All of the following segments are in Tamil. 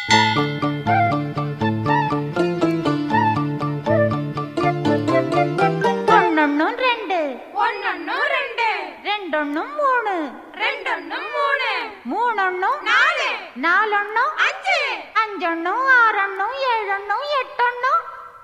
ஒன்னொன்னும் ரெண்டு ஒன்னொன்னும் ரெண்டு ரெண்டொன்னும் மூணு ரெண்டொன்னும் மூணு மூணொன்னும் நாலு நாலொன்னும் அஞ்சு அஞ்சொன்னும் ஆறொன்னும் ஏழொன்னும் எட்டொன்னும்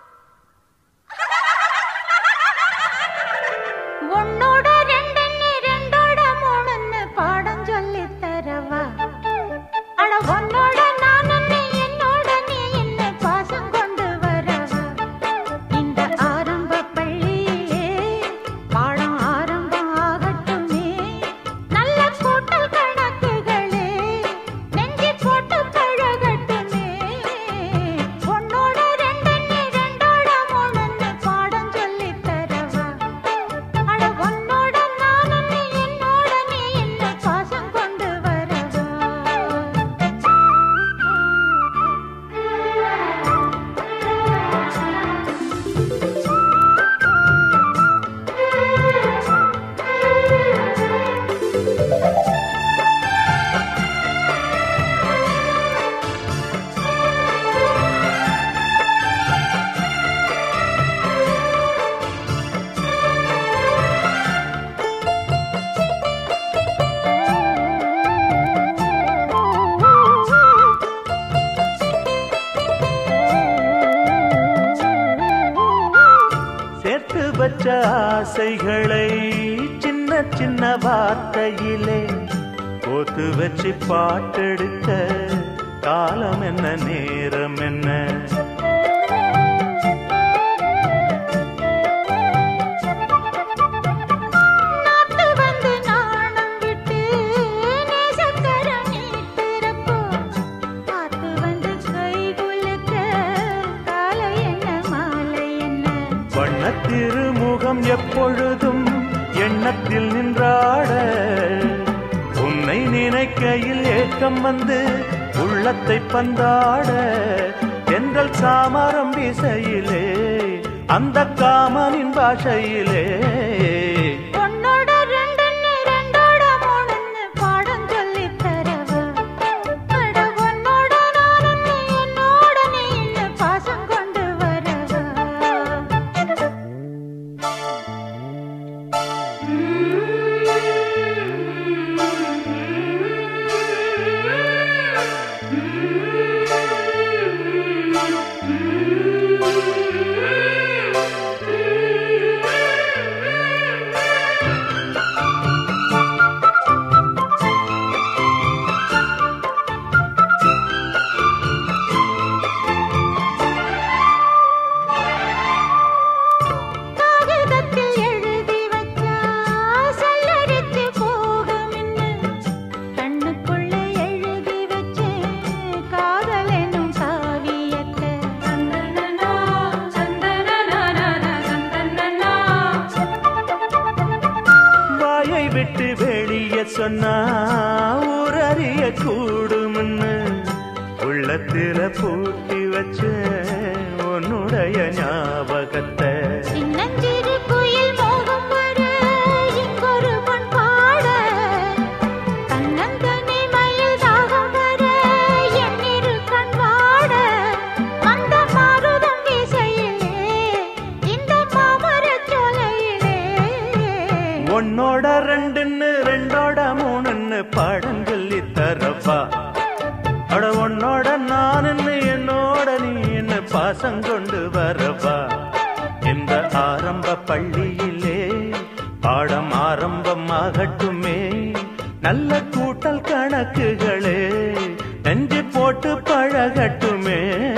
ஒன்னோட ரெண்டுன்னு ரெண்டோட மூணுன்னு பாடம் சொல்லி தரவா அட உன்னோட நானுன்னு என்னோட நீ என்ன பாசம் கொண்டு வரவா இந்த ஆரம்ப பள்ளியிலே பாடம் ஆரம்பம் ஆகட்டுமே நல்ல கூட்டல் கணக்குகளே நெஞ்சு போட்டு பழகட்டுமே உன்னோட ரெண்டுன்னு ரெண்டோட மூணுன்னு பாடம் சொல்லி தரவா அட உன்னோட நானுன்னு என்னோட நீ என்ன பாசம் கொண்டு வரவா சேர்த்து வச்ச ஆசைகளை சின்ன சின்ன வார்த்தையிலே கோத்து வச்சு பாட்டெடுக்க காலம் என்ன நேரம் என்ன நாத்து வந்து நாணம் விட்டு நேசக்கரம் நீட்டிருப்போ காத்து வந்து கை குலுக்க காலை என்ன மாலை என்ன வண்ண திருமுகம் எப்பொழுதும் எண்ணத்தில் நின்றாட உன்னை நினைக்கையில் ஏக்கம் வந்து உள்ளத்தை பந்தாட தென்றல் சாமரம் வீசையிலே அந்த காமனின் பாஷையிலே உன்னோட ரெண்டுன்னு ரெண்டோட மூணுன்னு பாடம் சொல்லித் தரவா அட உன்னோட நானுன்னு என்னோட நீ என்ன பாசம் கொண்டு வரவா காகிதத்தில் எழுதி வச்சா சல்லரித்து போகும்னு கண்ணுக்குள்ள எழுதி வச்சேன் காதல் எனும் காவியத்தை சந்தனனா சந்தனனா சந்தனனா வாயை விட்டு வெளியே சொன்னா ஊரறிய கூடும்னு உள்ளத்தில பூட்டி வச்ச உன்னுடைய ஞாபகத்தை சின்னஞ்சிறு குயில் மோகம் வர இங்கொரு பொன் பாட தன்னந்தனி மயில் தாகம் வர எண்ணிரு கண் வாட அந்த மாருதம் வீசையிலே இந்த மாமரச் சோலையிலே உன்னோட ரெண்டுன்னு ரெண்டோட மூணுன்னு பாடம் சொல்லி தரப்பா அட உன்னோட நானுன்னு என்னோட நீ என்ன பாசம் கொண்டு வரவா இந்த ஆரம்ப பள்ளியிலே பாடம் ஆரம்பமாகட்டுமே நல்ல கூட்டல் கணக்குகளே நெஞ்சு போட்டு பழகட்டுமே